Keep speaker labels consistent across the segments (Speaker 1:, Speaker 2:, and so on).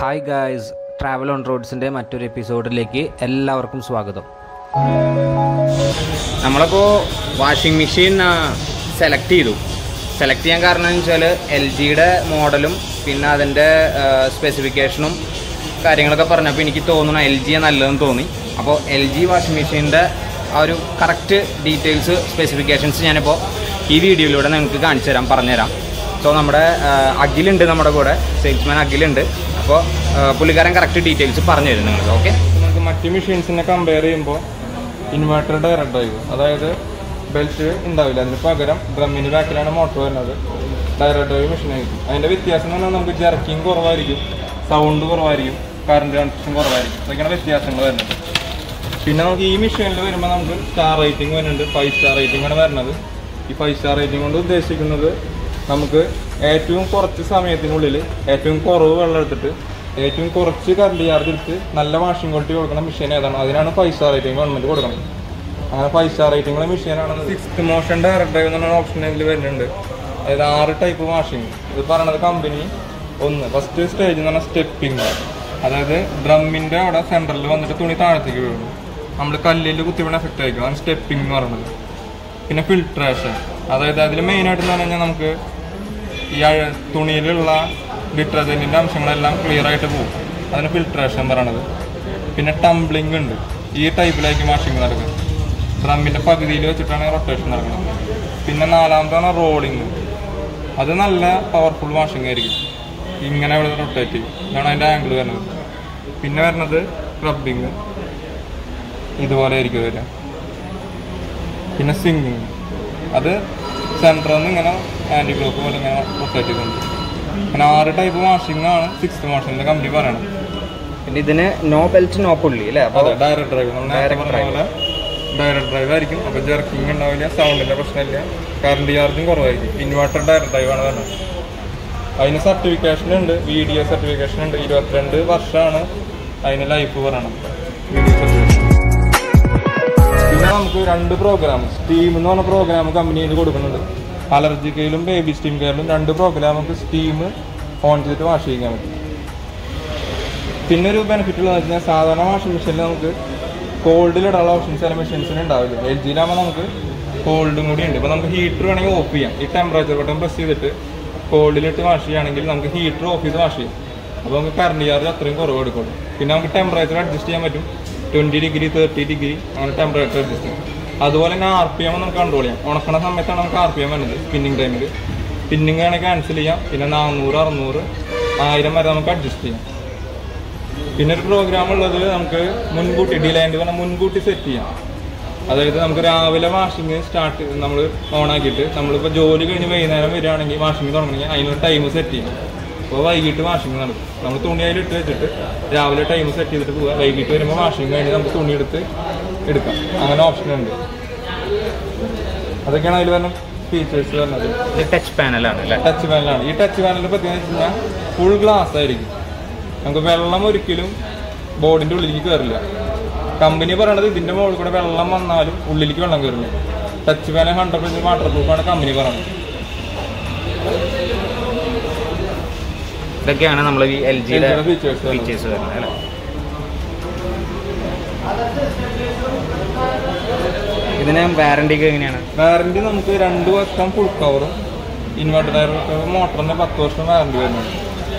Speaker 1: Hi guys travel on റോഡ്സിൻ്റെ മറ്റൊരു എപ്പിസോഡിലേക്ക് എല്ലാവർക്കും സ്വാഗതം
Speaker 2: നമ്മളിപ്പോൾ വാഷിംഗ് മെഷീൻ സെലക്ട് ചെയ്തു സെലക്ട് ചെയ്യാൻ കാരണം എന്ന് വെച്ചാൽ എൽ ജിയുടെ മോഡലും പിന്നെ അതിൻ്റെ സ്പെസിഫിക്കേഷനും കാര്യങ്ങളൊക്കെ പറഞ്ഞപ്പോൾ എനിക്ക് തോന്നുന്നു എൽ ജി നല്ലതെന്ന് തോന്നി അപ്പോൾ എൽ ജി വാഷിംഗ് മെഷീൻ്റെ ആ ഒരു കറക്റ്റ് ഡീറ്റെയിൽസ് സ്പെസിഫിക്കേഷൻസ് ഞാനിപ്പോൾ ഈ വീഡിയോയിലൂടെ നിങ്ങൾക്ക് കാണിച്ചു തരാം പറഞ്ഞുതരാം സോ നമ്മുടെ ആ, അഖിലുണ്ട് നമ്മുടെ കൂടെ സെയിൽസ്മാൻ അഖിലുണ്ട് അപ്പോൾ പുള്ളിക്കാരൻ കറക്റ്റ് ഡീറ്റെയിൽസ് പറഞ്ഞു തരും നിങ്ങൾക്ക് ഓക്കെ
Speaker 3: നമുക്ക് മറ്റ് മെഷീൻസിനെ കമ്പയർ ചെയ്യുമ്പോൾ ഇൻവെർട്ടർ ഡയറക്റ്റ് ഡ്രൈവ് അതായത് ബെൽറ്റ് ഉണ്ടാവില്ല അതിന് പകരം ഡ്രമ്മിന് ബാക്കിലാണ് മോട്ടോർ വരുന്നത് ഡയറക്റ്റ് ഡ്രൈവ് മെഷീൻ ആയിരിക്കും അതിൻ്റെ വ്യത്യാസം എന്ന് പറഞ്ഞാൽ നമുക്ക് ജർക്കിങ് കുറവായിരിക്കും സൗണ്ട് കുറവായിരിക്കും കറണ്ട് കൺസ്ട്രക്ഷൻ കുറവായിരിക്കും അതൊക്കെയാണ് വ്യത്യാസങ്ങൾ വരുന്നത് പിന്നെ നമുക്ക് ഈ മെഷീനിൽ വരുമ്പോൾ നമുക്ക് സ്റ്റാർ റേറ്റിംഗ് വരുന്നുണ്ട് ഫൈവ് സ്റ്റാർ റേറ്റിംഗ് ആണ് വരുന്നത് ഈ ഫൈവ് സ്റ്റാർ റേറ്റിംഗ് കൊണ്ട് ഉദ്ദേശിക്കുന്നത് നമുക്ക് ഏറ്റവും കുറച്ച് സമയത്തിനുള്ളിൽ ഏറ്റവും കുറവ് വെള്ളം എടുത്തിട്ട് ഏറ്റവും കുറച്ച് കറണ്ട് ചാർജ് എടുത്ത് നല്ല വാഷിംഗ് ക്വാളിറ്റി കൊടുക്കുന്ന മെഷീൻ ഏതാണ് അതിനാണ് ഫൈവ് സ്റ്റാർ റേറ്റിംഗ് ഗവൺമെന്റ് കൊടുക്കുന്നത് അങ്ങനെ ഫൈവ് സ്റ്റാർ റേറ്റിംഗ് ഉള്ള മെഷീനാണ് സിക്സ് മോഷൻ ഡയറക്റ്റ് ഡ്രൈവ് എന്ന് പറഞ്ഞ ഓപ്ഷൻ ഇതിൽ വരുന്നുണ്ട് അതായത് ആറ് ടൈപ്പ് വാഷിംഗ് ഇത് പറയണത് കമ്പനി ഒന്ന് ഫസ്റ്റ് സ്റ്റേജ് എന്ന് പറഞ്ഞാൽ സ്റ്റെപ്പിംഗ് അതായത് ഡ്രമ്മിന്റെ അവിടെ സെൻട്രലിൽ വന്നിട്ട് തുണി താഴത്തേക്ക് വീഴും നമ്മൾ കല്ലിൽ കുത്തി വീണ എഫക്റ്റ് ആയിരിക്കും അതാണ് സ്റ്റെപ്പിംഗ് എന്ന് പറയുന്നത് പിന്നെ ഫിൽട്രേഷൻ അതായത് അതിൽ മെയിനായിട്ട് എന്ന് പറഞ്ഞു കഴിഞ്ഞാൽ നമുക്ക് ഈ അഴ- തുണിയിലുള്ള ഡിറ്റർജൻറ്റിൻ്റെ അംശങ്ങളെല്ലാം ക്ലിയർ ആയിട്ട് പോകും അതിന് ഫിൽട്രേഷൻ പറയണത് പിന്നെ ടംബ്ലിംഗ് ഉണ്ട് ഈ ടൈപ്പിലായിരിക്കും വാഷിംഗ് നടക്കുന്നത് ഡ്രമ്മിൻ്റെ പകുതിയിൽ വെച്ചിട്ടാണ് റൊട്ടേഷൻ നടക്കുന്നത് പിന്നെ നാലാമതാണ് റോളിംഗ് അത് നല്ല പവർഫുൾ വാഷിംഗ് ആയിരിക്കും ഇങ്ങനെ ഇവിടെ റൊട്ടേറ്റ് ചെയ്യും ഇതാണ് അതിൻ്റെ ആംഗിൾ വരുന്നത് പിന്നെ വരുന്നത് സ്ക്രബിങ് ഇതുപോലെ ആയിരിക്കും വരിക പിന്നെ സിങ്കിങ് അത് സെൻറ്ററിൽ നിന്ന് ഇങ്ങനെ ആൻറ്റി ക്ലോക്ക് പോലെ ഇങ്ങനെ റൊട്ടേറ്റ് ചെയ്തുണ്ട് അങ്ങനെ ആറ് ടൈപ്പ് വാഷിംഗ് ആണ് സിക്സ് മോഷൻ്റെ കമ്പനി പറയണത്
Speaker 2: പിന്നെ ഇതിന് നോ ബെൽറ്റ് നോ പുള്ളി അല്ലേ അപ്പോൾ
Speaker 3: അതെ ഡയറക്റ്റ് ഡ്രൈവ് നമ്മൾ നേരത്തെ പറഞ്ഞ പോലെ ഡയറക്റ്റ് ഡ്രൈവ് ആയിരിക്കും അപ്പോൾ ജർക്കിംഗ് ഉണ്ടാവില്ല സൗണ്ടിൻ്റെ പ്രശ്നമില്ല കറണ്ട് ചാർജും കുറവായിരിക്കും ഇൻവെർട്ടർ ഡയറക്റ്റ് ഡ്രൈവ് ആണ് വരുന്നത് അതിന് സർട്ടിഫിക്കേഷൻ ഉണ്ട് വി ഡി എ സർട്ടിഫിക്കേഷൻ ഉണ്ട് ഇരുപത്തിരണ്ട് വർഷമാണ് അതിന് ലൈഫ് പറയണം വീഡിയോ സർട്ടിഫിക്കേഷൻ പിന്നെ നമുക്ക് രണ്ട് പ്രോഗ്രാം സ്റ്റീം എന്ന് പറഞ്ഞ പ്രോഗ്രാം കമ്പനിയിൽ കൊടുക്കുന്നുണ്ട് അലർജി കെയിലും ബേബി സ്റ്റീം കെയിലും രണ്ട് പ്രോഗ്രാം നമുക്ക് സ്റ്റീം ഓൺ ചെയ്തിട്ട് വാഷ് ചെയ്യാൻ പറ്റും പിന്നെ ഒരു ബെനിഫിറ്റ് ഉള്ളതെന്ന് വെച്ചാൽ സാധാരണ വാഷിംഗ് മെഷീനിൽ നമുക്ക് കോൾഡിലിടാനുള്ള ഓപ്ഷൻസ് ചില മെഷീൻസിന് ഉണ്ടാവില്ല എൽ ജിയിലാകുമ്പോൾ നമുക്ക് കോൾഡും കൂടി ഉണ്ട് ഇപ്പോൾ നമുക്ക് ഹീറ്റർ വേണമെങ്കിൽ ഓഫ് ചെയ്യാം ഈ ടെമ്പറേച്ചർ ബട്ടൺ പ്രസ് ചെയ്തിട്ട് കോൾഡിലിട്ട് വാഷ് ചെയ്യുകയാണെങ്കിൽ നമുക്ക് ഹീറ്റർ ഓഫ് ചെയ്ത് വാഷ് ചെയ്യാം അപ്പോൾ നമുക്ക് കറണ്ട് ചാർജ് അത്രയും കുറവ് എടുക്കുള്ളൂ പിന്നെ നമുക്ക് ടെമ്പറേച്ചർ അഡ്ജസ്റ്റ് ചെയ്യാൻ പറ്റും ട്വൻറ്റി ഡിഗ്രി തേർട്ടി ഡിഗ്രി അങ്ങനെ ടെമ്പറേച്ചർ അഡ്ജസ്റ്റ് ചെയ്യാം അതുപോലെ തന്നെ ആർ പി എം നമുക്ക് കൺട്രോൾ ചെയ്യാം ഉണക്കണ സമയത്താണ് നമുക്ക് ആർ പി എം വരുന്നത് സ്പിന്നിങ് ടൈമിൽ സ്പിന്നിങ് വേണമെങ്കിൽ ക്യാൻസൽ ചെയ്യാം പിന്നെ നാനൂറ് അറുന്നൂറ് ആയിരം വരെ നമുക്ക് അഡ്ജസ്റ്റ് ചെയ്യാം പിന്നെ ഒരു പ്രോഗ്രാം ഉള്ളത് നമുക്ക് മുൻകൂട്ടി ഡിലൈൻഡ് പറഞ്ഞാൽ മുൻകൂട്ടി സെറ്റ് ചെയ്യാം അതായത് നമുക്ക് രാവിലെ വാഷിംഗ് സ്റ്റാർട്ട് നമ്മൾ ഓൺ ആക്കിയിട്ട് നമ്മളിപ്പോൾ ജോലി കഴിഞ്ഞ് വൈകുന്നേരം വരികയാണെങ്കിൽ വാഷിംഗ് തുടങ്ങണമെങ്കിൽ അതിനൊരു ടൈം സെറ്റ് ചെയ്യാം അപ്പോൾ വൈകിട്ട് വാഷിംഗ് നടക്കും നമ്മൾ തുണി അതിൽ ഇട്ട് വെച്ചിട്ട് രാവിലെ ടൈം സെറ്റ് ചെയ്തിട്ട് പോവുക വൈകിട്ട് വരുമ്പോൾ വാഷിംഗ് കഴിഞ്ഞ് നമുക്ക് തുണി എടുത്ത് എടുക്കാം അങ്ങനെ ഓപ്ഷൻ ഉണ്ട് അതൊക്കെയാണ് അതിൽ പറഞ്ഞ ഫീച്ചേഴ്സ് വരുന്നത്
Speaker 2: ഇത് ടച്ച് പാനലാണ് അല്ലേ
Speaker 3: ടച്ച് പാനലാണ് ഈ ടച്ച് പാനലിന്റെ പ്രത്യേകത വെച്ച് കഴിഞ്ഞാൽ ഫുൾ ഗ്ലാസ് ആയിരിക്കും നമുക്ക് വെള്ളം ഒരിക്കലും ബോർഡിന്റെ ഉള്ളിലേക്ക് കയറില്ല കമ്പനി പറയണത് ഇതിന്റെ മുകളിൽ കൂടെ വെള്ളം വന്നാലും ഉള്ളിലേക്ക് വെള്ളം കയറില്ല touch panel hundred percent water പ്രൂഫാണ് കമ്പനി പറയുന്നത്
Speaker 2: ഇതൊക്കെയാണ് നമ്മൾ ഈ എൽ ജിയുടെ
Speaker 3: LG യുടെ features വരുന്നത്.
Speaker 2: ഫീച്ചേഴ്സ് വരുന്നത് അല്ലേ ഇതിന് വാറണ്ടി ഒക്കെ എങ്ങനെയാണ്
Speaker 3: വാറന്റി നമുക്ക് രണ്ട് വർഷം ഫുൾ കവറും ഇൻവെർട്ടർ മോട്ടറിന് പത്ത് വർഷം വാറന്റി വരുന്നുണ്ട്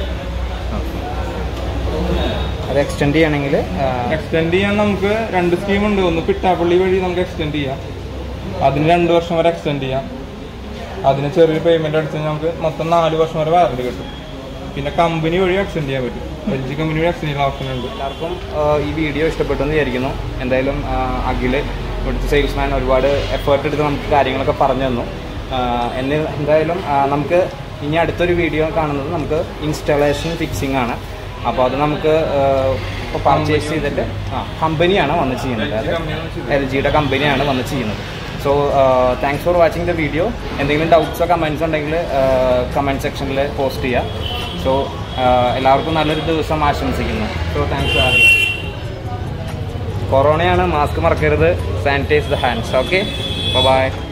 Speaker 2: അത് എക്സ്റ്റെൻഡ് ചെയ്യണമെങ്കിൽ
Speaker 3: എക്സ്റ്റെൻഡ് ചെയ്യാൻ നമുക്ക് രണ്ട് സ്കീം ഉണ്ട് ഒന്ന് പിട്ടാപ്പള്ളി വഴി നമുക്ക് എക്സ്റ്റെൻഡ് ചെയ്യാം അതിന് രണ്ട് വർഷം വരെ എക്സ്റ്റെൻഡ് ചെയ്യാം അതിന് ചെറിയൊരു പേയ്മെന്റ് അടിച്ച് കഴിഞ്ഞാൽ നമുക്ക് മൊത്തം നാല് വർഷം വരെ വാറണ്ടി കിട്ടും പിന്നെ കമ്പനി വഴി എക്സ്റ്റെൻഡ് ചെയ്യാൻ പറ്റും എൽ ജി കമ്പനി വഴി എക്സ്റ്റെൻഡ് ചെയ്യാൻ ഓപ്ഷൻ ഉണ്ട്
Speaker 2: എല്ലാവർക്കും ആ, ഈ വീഡിയോ ഇഷ്ടപ്പെട്ടു എന്ന് വിചാരിക്കുന്നു എന്തായാലും ആ, അഖില് ഇവിടുത്തെ സെയിൽസ്മാൻ ഒരുപാട് എഫേർട്ട് എടുത്ത് നമുക്ക് കാര്യങ്ങളൊക്കെ പറഞ്ഞു തന്നു ആ, എന്നെ എന്തായാലും ആ, നമുക്ക് ഇനി അടുത്തൊരു വീഡിയോ കാണുന്നത് നമുക്ക് ഇൻസ്റ്റാളേഷൻ ഫിക്സിംഗ് ആണ് അപ്പോൾ അത് നമുക്ക് ഇപ്പോൾ പർച്ചേസ് ചെയ്തിട്ട് ആ കമ്പനിയാണ് വന്ന് ചെയ്യുന്നത് അത് എൽ ജിയുടെ കമ്പനിയാണ് വന്ന് ചെയ്യുന്നത് so thanks for watching the video എന്തെങ്കിലും ഡൗട്ട്സോ കമൻസ് ഉണ്ടെങ്കിൽ കമൻറ്റ് സെക്ഷനിൽ പോസ്റ്റ് ചെയ്യുക സോ എല്ലാവർക്കും നല്ലൊരു ദിവസം ആശംസിക്കുന്നു സോ താങ്ക്സ് കൊറോണയാണ് മാസ്ക് മറക്കരുത് sanitise the hands okay by